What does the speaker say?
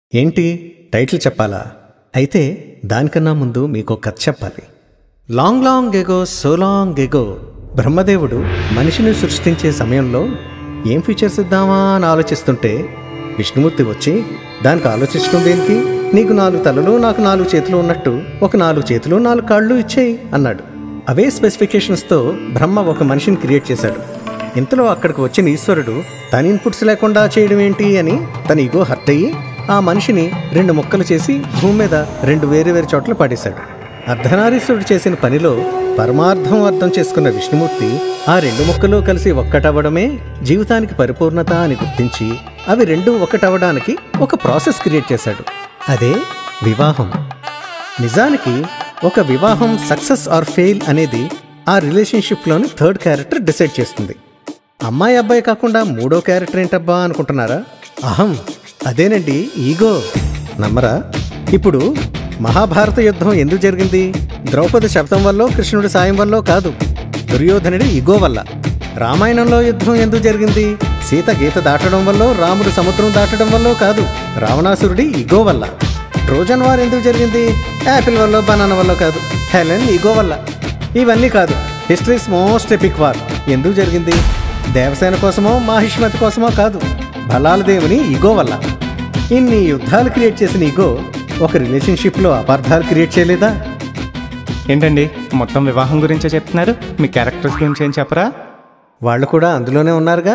ఏంటి టైటిల్ చెప్పాలా అయితే దానికన్నా ముందు మీకు కథ చెప్పాలి long long ago so long ago బ్రహ్మదేవుడు మనిషిని సృష్టించే సమయంలో ఏం ఫీచర్స్ ఇద్దామా అని ఆలోచిస్తుంటే విష్ణుమూర్తి వచ్చి దానికి ఆలోచించడం దేనికి నీకు నాలుగు తలలు నాకు నాలుగు చేతులు ఉన్నట్టు ఒక నాలుగు చేతులు నాలుగు కాళ్ళు ఇచ్చేయి అన్నాడు అవే స్పెసిఫికేషన్స్తో బ్రహ్మ ఒక మనిషిని క్రియేట్ చేశాడు ఇంతలో అక్కడికి వచ్చిన ఈశ్వరుడు తన ఇన్పుట్స్ లేకుండా చేయడం ఏంటి అని తన ఈగో హర్ట్ అయ్యి ఆ మనిషిని రెండు ముక్కలు చేసి భూమి మీద రెండు వేరు వేరు చోట్ల పడేశాడు అర్ధనారీశ్వరుడు చేసిన పనిలో పరమార్థం అర్థం చేసుకున్న విష్ణుమూర్తి ఆ రెండు ముక్కలు కలిసి ఒక్కటవ్వడమే జీవితానికి పరిపూర్ణత అని గుర్తించి అవి రెండు ఒకటవ్వడానికి ఒక ప్రాసెస్ క్రియేట్ చేశాడు అదే వివాహం నిజానికి ఒక వివాహం సక్సెస్ ఆర్ ఫెయిల్ అనేది ఆ రిలేషన్షిప్లోని థర్డ్ క్యారెక్టర్ డిసైడ్ చేస్తుంది అమ్మాయి అబ్బాయి కాకుండా మూడో క్యారెక్టర్ ఏంటబ్బా అనుకుంటున్నారా అహం అదేనండి ఈగో నమ్మరా ఇప్పుడు మహాభారత యుద్ధం ఎందుకు జరిగింది ద్రౌపది శబ్దం వల్ల కృష్ణుడి సాయం వల్ల కాదు దుర్యోధనుడి ఈగో వల్ల రామాయణంలో యుద్ధం ఎందుకు జరిగింది సీత గీత దాటడం వల్ల రాముడు సముద్రం దాటడం వల్ల కాదు రావణాసురుడి ఈగో వల్ల ట్రోజన్ వార్ ఎందుకు జరిగింది యాపిల్ వల్ల బనానా వల్ల కాదు హెలెన్ ఈగో వల్ల ఇవన్నీ కాదు హిస్టరీస్ మోస్ట్ ఎపిక్ వార్ ఎందుకు జరిగింది దేవసేన కోసమో మాహిష్మతి కోసమో కాదు బలాల దేవుని ఈగో వల్ల ఇన్ని యుద్ధాలు క్రియేట్ చేసిన ఈగో ఒక రిలేషన్షిప్లో అపార్థాలు క్రియేట్ చేయలేదా ఏంటండి మొత్తం వివాహం గురించే చెప్తున్నారు మీ క్యారెక్టర్స్ గురించి ఏం చెప్పరా వాళ్ళు కూడా అందులోనే ఉన్నారుగా